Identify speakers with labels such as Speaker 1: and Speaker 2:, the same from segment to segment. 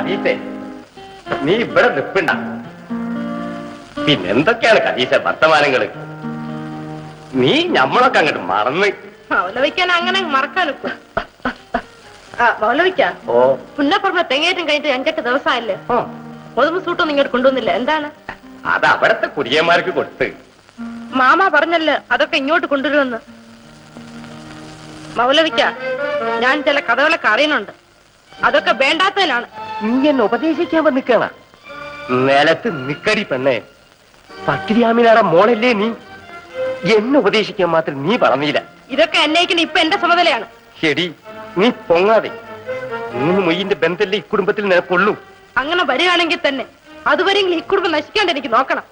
Speaker 1: കദീസേ നീ ഇവിടെ നിൽപ്പണ്ട പിന്നെന്തൊക്കെയാണ് കദീസ വർത്തമാനങ്ങള് നീ ഞമ്മളൊക്കെ അങ്ങോട്ട് മറന്ന്
Speaker 2: മൗലവിക്കാൻ അങ്ങനെ മറക്കാനൊക്കെ ആ മൗലവിക്ക
Speaker 1: ഓ
Speaker 2: പുന്നപ്പുറമെ തെങ്ങേറ്റം കഴിഞ്ഞിട്ട് അഞ്ചെട്ട് ദിവസമായില്ലേ
Speaker 1: ഓ,
Speaker 2: ഒതുമ്പ് സൂട്ടൊന്നും ഇങ്ങോട്ട് കൊണ്ടുവന്നില്ല എന്താണ്
Speaker 1: അത് അവിടത്തെ കുടിയന്മാർക്ക് കൊടുത്ത്
Speaker 2: മാമ പറഞ്ഞല്ലോ അതൊക്കെ ഇങ്ങോട്ട് കൊണ്ടുവരുമെന്ന് മൗലവിക്ക ഞാൻ ചില കഥകളൊക്കെ അറിയുന്നുണ്ട് അതൊക്കെ വേണ്ടാത്തതിലാണ്
Speaker 1: നീ എന്നെ ഉപദേശിക്കാൻ വന്നിക്കണ നിലത്ത് നിക്കടി പെണ്ണേ പട്ടിരിയാമിനാടെ മോളല്ലേ നീ എന്നെ ഉപദേശിക്കാൻ മാത്രം നീ പറഞ്ഞില്ല
Speaker 2: ഇതൊക്കെ എന്നേക്കിന് ഇപ്പൊ എന്റെ ചുമതലയാണ്
Speaker 1: ശരി നീ പൊങ്ങാതെ മൂന്ന് മൊയ്യിന്റെ ബന്ധല്ലേ ഈ കുടുംബത്തിൽ നിനക്കുള്ളൂ
Speaker 2: അങ്ങനെ വരികയാണെങ്കിൽ തന്നെ അതുവരെയെങ്കിലും ഈ കുടുംബം നശിക്കാണ്ട് എനിക്ക് നോക്കണം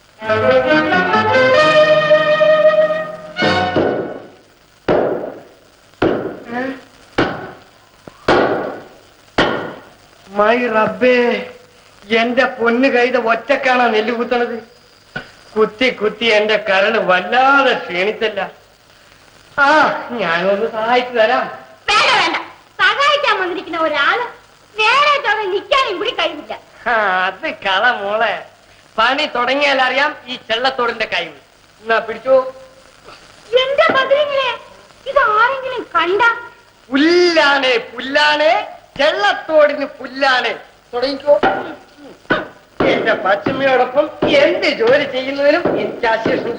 Speaker 3: മൈ റബ്ബേ എന്റെ പൊന്ന് കൈത ഒറ്റക്കാണാ നെല്ല് കുത്തണത് കുത്തി കുത്തി എന്റെ കരള് വല്ലാതെ ക്ഷീണിച്ചല്ല ആ ഞാനൊന്ന് സഹായിച്ചു തരാം
Speaker 4: വേണ്ട വേണ്ട സഹായിക്കാൻ വന്നിരിക്കുന്ന ഒരാള് നേരെ തൊഴിൽ നിൽക്കാനും കൂടി കഴിവില്ല
Speaker 3: ആ, അത് കള മോളെ പണി തുടങ്ങിയാൽ അറിയാം ഈ ചെള്ളത്തോടിന്റെ കഴിവ് എന്നാ പിടിച്ചു
Speaker 4: എന്റെ ബദലിങ്ങളെ ഇത് ആരെങ്കിലും കണ്ട
Speaker 3: പുല്ലാണ് പുല്ലാണ് ചെള്ളത്തോടിന് പുല്ലാണ് തുടങ്ങിക്കോ എന്റെ പച്ചമ്മയോടൊപ്പം എന്ത് ജോലി ചെയ്യുന്നതിനും എനിക്ക് ആശേഷം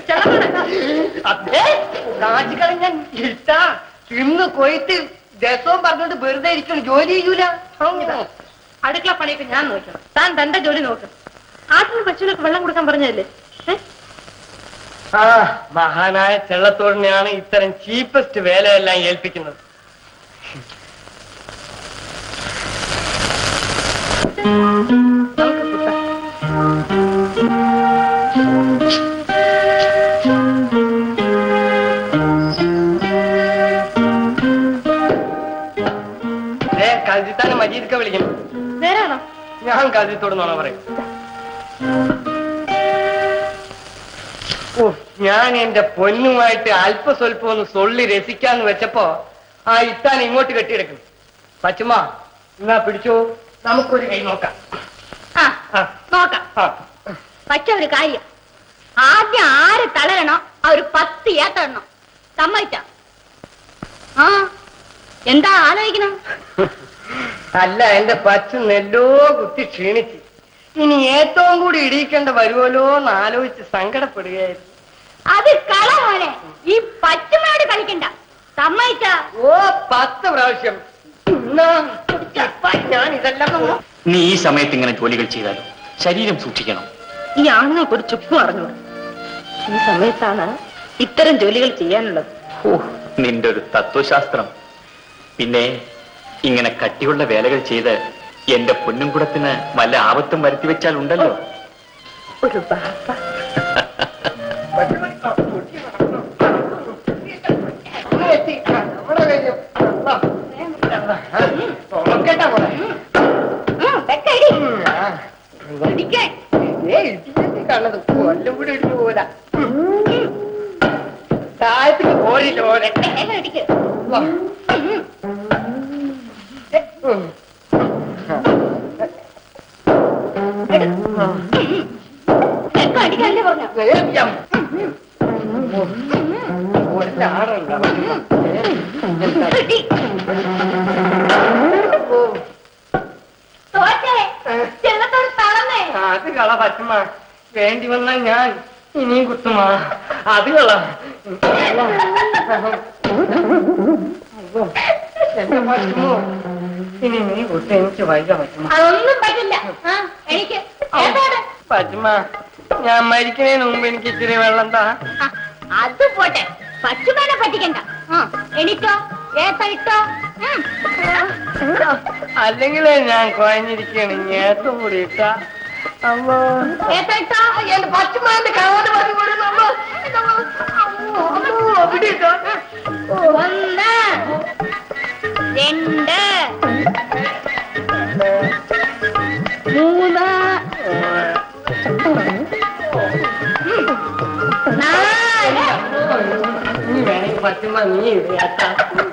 Speaker 3: അതെ കാശ് കളഞ്ഞാൻ ഇട്ടാ തിന്ന് കൊയ്ത്ത് രസവും പറഞ്ഞോണ്ട് വെറുതെ ഇരിക്കണം ജോലി ചെയ്യൂല
Speaker 2: അടുക്കള പണിയൊക്കെ ഞാൻ നോക്കണം താൻ തന്റെ ജോലി നോക്കണം ആട്ടിന് പശുവിനൊക്കെ വെള്ളം കൊടുക്കാൻ പറഞ്ഞതല്ലേ ഏ?
Speaker 3: ആ മഹാനായ ചെള്ളത്തോടിനെയാണ് ഇത്തരം ചീപ്പസ്റ്റ് വേലയെല്ലാം ഏൽപ്പിക്കുന്നത്
Speaker 2: നമുക്ക് കുത്താം.
Speaker 3: ഏ കൽജിത്താനെ മജീദ്ക്ക വിളിക്കണം
Speaker 2: നേരാണോ
Speaker 3: ഞാൻ കൽജിത്തോട് നോണ പറയും ഓ ഞാൻ എന്റെ പൊന്നുമായിട്ട് അല്പസ്വല്പം ഒന്ന് സൊള്ളി രസിക്കാന്ന് വെച്ചപ്പോ ആ ഇത്താൻ ഇങ്ങോട്ട് കെട്ടിയെടുക്കണം പച്ചുമ്മ എന്നാ പിടിച്ചോ നമുക്കൊരു കൈ നോക്കാം
Speaker 4: ആ
Speaker 3: ആ,
Speaker 4: നോക്കാം
Speaker 3: ആ.
Speaker 4: പക്ഷെ ഒരു കാര്യം ആദ്യം ആര് തളരണോ ആ ഒരു പത്ത് ഏത്തണം സമ്മതിച്ച ആ എന്താ ആലോചിക്കണം
Speaker 3: അല്ല എന്റെ പച്ച നെല്ലോ കുത്തി ക്ഷീണിച്ച് ഇനി ഏറ്റവും കൂടി ഇടിയിക്കേണ്ട വരുമല്ലോ എന്ന് ആലോചിച്ച് സങ്കടപ്പെടുകയായിരുന്നു
Speaker 4: അത് കള പോലെ ഈ പച്ചുമയോട് കളിക്കണ്ട സമ്മതിച്ച
Speaker 3: ഓ പത്ത് പ്രാവശ്യം എന്നാ, ചപ്പാ, ഞാൻ ഇതെല്ലാം ഒന്ന്
Speaker 5: നീ ഈ സമയത്ത് ഇങ്ങനെ ജോലികൾ ചെയ്താലോ ശരീരം സൂക്ഷിക്കണം
Speaker 2: ഈ ആണുങ്ങൾക്ക് ഒരു ചുക്കും അറിഞ്ഞൂടാ ഈ സമയത്താണ് ഇത്തരം ജോലികൾ ചെയ്യാനുള്ളത്
Speaker 5: ഓ നിന്റെ ഒരു തത്വശാസ്ത്രം പിന്നെ ഇങ്ങനെ കട്ടിയുള്ള വേലകൾ ചെയ്ത് എന്റെ പൊന്നുംകുടത്തിന് വല്ല ആപത്തും വരുത്തി വെച്ചാൽ ഉണ്ടല്ലോ
Speaker 2: ഒരു ബാപ്പ
Speaker 3: എത്തി. ആ, അവിടെ കഴിഞ്ഞു. ആ, ആ, തുറക്കട്ടെ മോളെ. ഉം, ആ. ഏയ്, ഇടിയല്ലേ കണ്ടത് കൊല്ലം കൂടി ഇടിഞ്ഞു പോല താഴത്തേക്ക് പോരില്ല പോലെ
Speaker 4: അടിക്കാനല്ലേ പറഞ്ഞു തോറ്റേ ചെല്ലത്തോട് തളന്നേ
Speaker 3: അത് കള പറ്റുമ്മ വേണ്ടി വന്നാൽ ഞാൻ ഇനിയും കുത്തുമാ അത് കള എന്റെ പറ്റുമോ ഇനി നീ കുത്ത എനിക്ക് വൈക പറ്റുമ
Speaker 4: അതൊന്നും പറ്റില്ല ആ എനിക്ക് ഏതോട്
Speaker 3: പറ്റുമ ഞാൻ മരിക്കുന്നതിന് മുമ്പ് എനിക്ക് ഇച്ചിരി വെള്ളം താ
Speaker 4: ആ, അത് പോട്ടെ പച്ചുമേനെ പറ്റിക്കണ്ട ആ എനിക്കോ ഏത്ത ഇട്ടോ ഉം.
Speaker 3: അല്ലെങ്കിലേ ഞാൻ കുഴഞ്ഞിരിക്കുകയാണ് ഞേത്തും കൂടി ഇട്ട അമ്മോ
Speaker 4: ഏത്ത ഇട്ടോ
Speaker 3: എന്റെ പച്ചുമാന്റെ കാണാതെ പറഞ്ഞു കൊടുക്കുന്നു അവിടെ ഇട്ടോ
Speaker 4: ഒന്ന് രണ്ട് മൂന്ന് നാല്
Speaker 3: നീ വേണമെങ്കിൽ പറ്റുമ്പോ നീ ഇടയാട്ടാ